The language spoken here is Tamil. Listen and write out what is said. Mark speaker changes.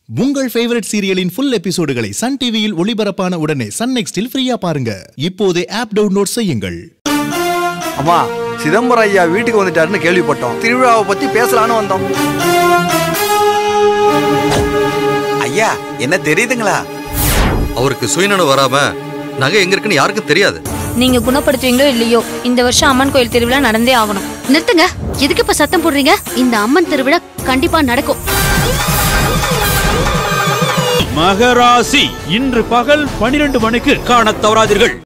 Speaker 1: உங்கள் ஃபேவரட் சீரியலின் ஃபுல் எபிசோடுகளை சன் டிவியில் ஒளிபரப்பான உடனே சன் நெக்ஸ்டில் ஃப்ரீயா பாருங்க இப்போதே ஆப் டவுன்லோட் செய்யுங்கள்
Speaker 2: அம்மா சிதம்பரம் ஐயா வீட்டுக்கு வந்துட்டாருன்னு கேள்விப்பட்டோம் திருவிழாவை பத்தி பேசலான்னு வந்தோம்
Speaker 3: ஐயா என்ன தெரியுதுங்களா
Speaker 4: அவருக்கு சுயநலம் வராம நகை எங்க இருக்குன்னு யாருக்கும் தெரியாது
Speaker 5: நீங்க குணப்படுத்துவீங்களோ இல்லையோ இந்த வருஷம் அம்மன் கோயில் திருவிழா நடந்தே ஆகணும்
Speaker 6: நிறுத்துங்க எதுக்கு இப்ப சத்தம் போடுறீங்க இந்த அம்மன் திருவிழா கண்டிப்பா நடக்கும்
Speaker 7: மகராசி இன்று பகல் பனிரெண்டு மணிக்கு காணத் தவறாதீர்கள்